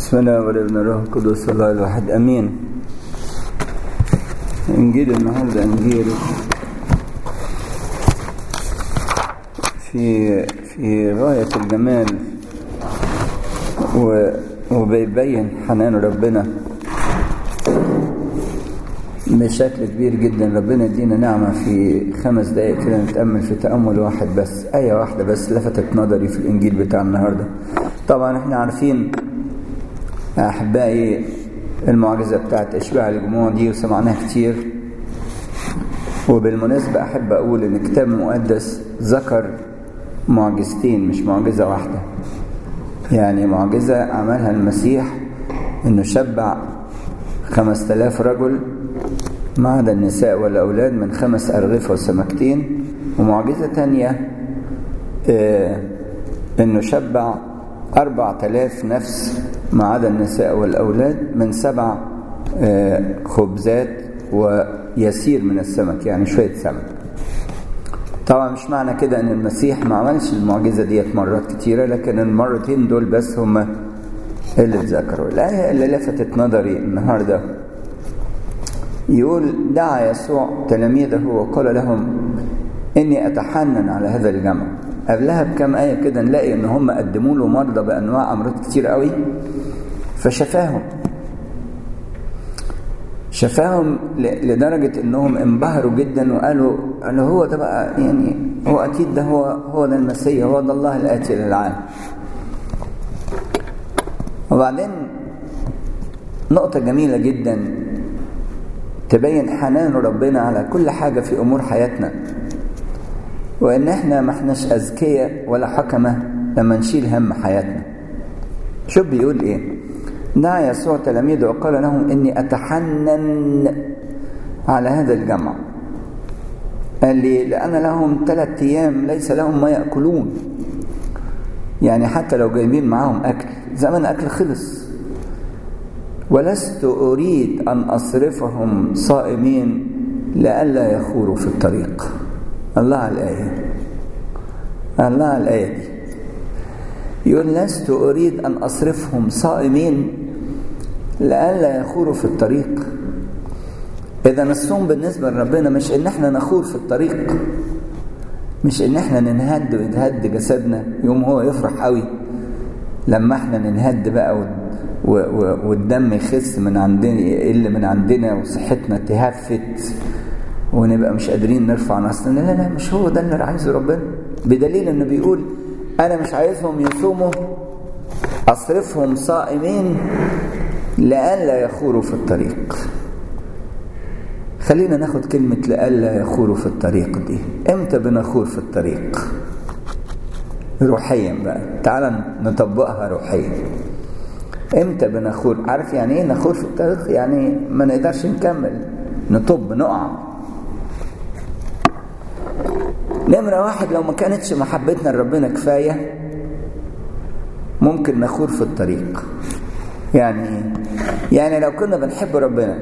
بسم الله والابن الروح القدس الله الواحد امين انجيل النهارده انجيل في في غايه الجمال و وبيبين حنان ربنا بشكل كبير جدا ربنا يدينا نعمة في خمس دقايق كده نتأمل في تأمل واحد بس آية واحدة بس لفتت نظري في الإنجيل بتاع النهاردة طبعا احنا عارفين أحبائي المعجزة بتاعت إشباع الجموع دي وسمعناها كتير وبالمناسبة أحب أقول إن الكتاب المقدس ذكر معجزتين مش معجزة واحدة يعني معجزة عملها المسيح إنه شبع خمس تلاف رجل ما عدا النساء والأولاد من خمس أرغفة وسمكتين ومعجزة تانية آه إنه شبع أربع تلاف نفس ما عدا النساء والأولاد من سبع آه خبزات ويسير من السمك يعني شوية سمك طبعا مش معنى كده ان المسيح ما عملش المعجزة ديت مرات كتيرة لكن المرتين دول بس هما اللي اتذكروا الآية اللي لفتت نظري النهاردة يقول دعا يسوع تلاميذه وقال لهم إني أتحنن على هذا الجمع قبلها بكم آية كده نلاقي إن هم قدموا له مرضى بأنواع أمراض كتير قوي فشفاهم شفاهم لدرجة إنهم انبهروا جدا وقالوا قالوا هو ده بقى يعني هو أكيد ده هو هو ده المسيح هو ده الله الآتي للعالم وبعدين نقطة جميلة جدا تبين حنان ربنا على كل حاجة في أمور حياتنا وإن إحنا ما إحناش أذكياء ولا حكمة لما نشيل هم حياتنا شوف بيقول إيه دعا يسوع تلاميذه وقال لهم إني أتحنن على هذا الجمع قال لي لأن لهم ثلاثة أيام ليس لهم ما يأكلون يعني حتى لو جايبين معاهم أكل زمن أكل خلص ولست أريد أن أصرفهم صائمين لئلا يخوروا في الطريق الله على الآية الله على الآية دي يقول لست أريد أن أصرفهم صائمين لئلا يخوروا في الطريق إذا الصوم بالنسبة لربنا مش إن إحنا نخور في الطريق مش إن إحنا ننهد ويتهد جسدنا يوم هو يفرح قوي لما إحنا ننهد بقى والدم يخس من عندنا يقل من عندنا وصحتنا تهفت ونبقى مش قادرين نرفع نفسنا لا لا مش هو ده اللي عايزه ربنا بدليل انه بيقول انا مش عايزهم يصوموا اصرفهم صائمين لئلا يخوروا في الطريق خلينا ناخد كلمة لئلا يخوروا في الطريق دي امتى بنخور في الطريق روحيا بقى تعال نطبقها روحيا امتى بنخور عارف يعني ايه نخور في الطريق يعني ما نقدرش نكمل نطب نقع نمرة واحد لو ما كانتش محبتنا لربنا كفاية ممكن نخور في الطريق يعني ايه يعني لو كنا بنحب ربنا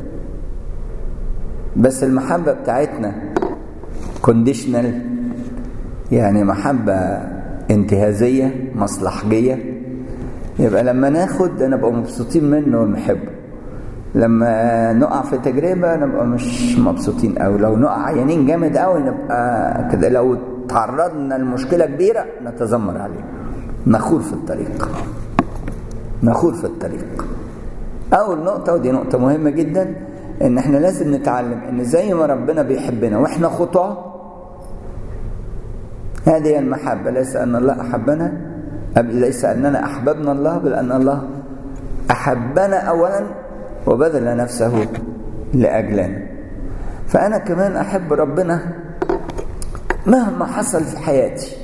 بس المحبة بتاعتنا كونديشنال يعني محبة انتهازية مصلحجية يبقى لما ناخد نبقى مبسوطين منه ونحبه لما نقع في تجربة نبقى مش مبسوطين أو لو نقع عيانين جامد قوي نبقى كده لو تعرضنا لمشكلة كبيرة نتذمر عليه نخور في الطريق نخور في الطريق أول نقطة ودي نقطة مهمة جدا إن إحنا لازم نتعلم إن زي ما ربنا بيحبنا وإحنا خطاة هذه المحبة ليس أن الله أحبنا ليس أننا أحببنا الله بل أن الله أحبنا أولا وبذل نفسه لأجلنا فأنا كمان أحب ربنا مهما حصل في حياتي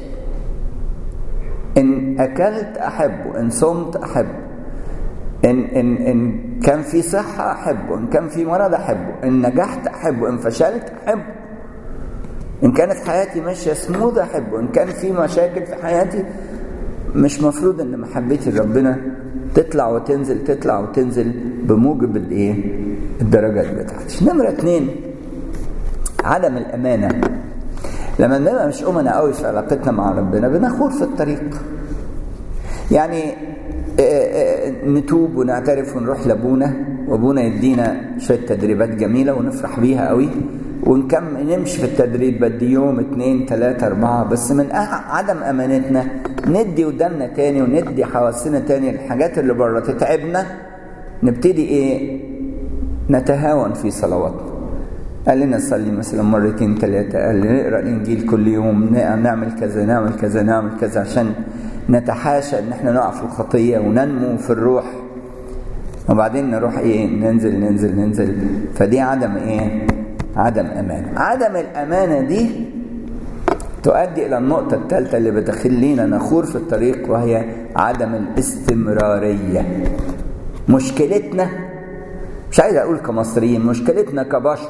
إن أكلت أحبه إن صمت أحبه إن, إن, إن كان في صحة أحبه إن كان في مرض أحبه إن نجحت أحبه إن فشلت أحبه إن كانت حياتي ماشية سموث أحبه إن كان في مشاكل في حياتي مش مفروض ان محبتي لربنا تطلع وتنزل تطلع وتنزل بموجب الايه الدرجات بتاعتي نمرة اتنين عدم الامانة لما نبقى مش امنا قوي في علاقتنا مع ربنا بنخور في الطريق يعني نتوب ونعترف ونروح لابونا وابونا يدينا شويه تدريبات جميله ونفرح بيها قوي ونكم نمشي في التدريب بدي يوم اتنين تلاتة أربعة بس من عدم أمانتنا ندي ودنا تاني وندي حواسنا تاني الحاجات اللي بره تتعبنا نبتدي إيه نتهاون في صلواتنا قال لنا نصلي مثلا مرتين ثلاثة قال لي نقرأ الإنجيل كل يوم نعمل كذا نعمل كذا نعمل كذا عشان نتحاشى إن احنا نقع في الخطية وننمو في الروح وبعدين نروح إيه ننزل ننزل ننزل فدي عدم إيه عدم أمانة عدم الأمانة دي تؤدي إلى النقطة الثالثة اللي بتخلينا نخور في الطريق وهي عدم الاستمرارية مشكلتنا مش عايز أقول كمصريين مشكلتنا كبشر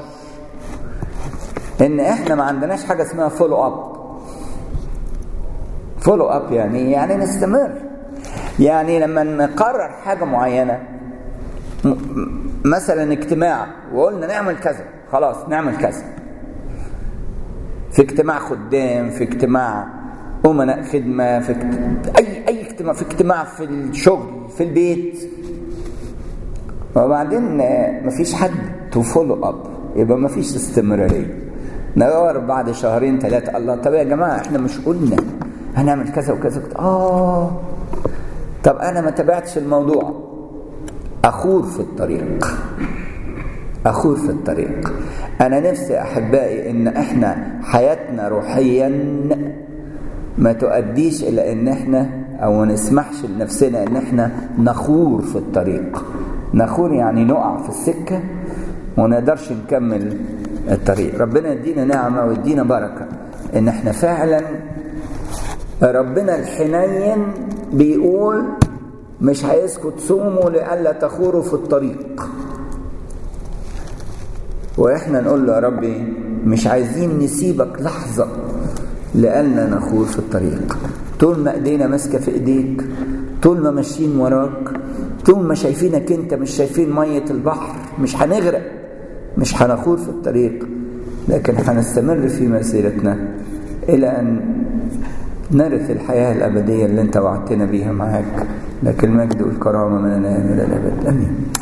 إن إحنا ما عندناش حاجة اسمها فولو أب فولو أب يعني يعني نستمر يعني لما نقرر حاجة معينة مثلا اجتماع وقلنا نعمل كذا خلاص نعمل كذا في اجتماع خدام في اجتماع أمناء خدمة في اجت... أي أي اجتماع في اجتماع في الشغل في البيت وبعدين مفيش حد تو فولو اب يبقى مفيش استمرارية ندور بعد شهرين ثلاثة الله طب يا جماعة احنا مش قلنا هنعمل كذا وكذا اه طب أنا ما تابعتش الموضوع أخور في الطريق أخور في الطريق أنا نفسي أحبائي إن إحنا حياتنا روحيا ما تؤديش إلى إن إحنا أو ما نسمحش لنفسنا إن إحنا نخور في الطريق نخور يعني نقع في السكة وما نقدرش نكمل الطريق ربنا يدينا نعمة ويدينا بركة إن إحنا فعلا ربنا الحنين بيقول مش هيسكت صوموا لئلا تخوروا في الطريق واحنا نقول له يا ربي مش عايزين نسيبك لحظة لألنا نخور في الطريق طول ما ايدينا ماسكة في ايديك طول ما ماشيين وراك طول ما شايفينك انت مش شايفين مية البحر مش هنغرق مش هنخور في الطريق لكن هنستمر في مسيرتنا إلى أن نرث الحياة الأبدية اللي أنت وعدتنا بيها معاك لك المجد والكرامة من الآن إلى الأبد آمين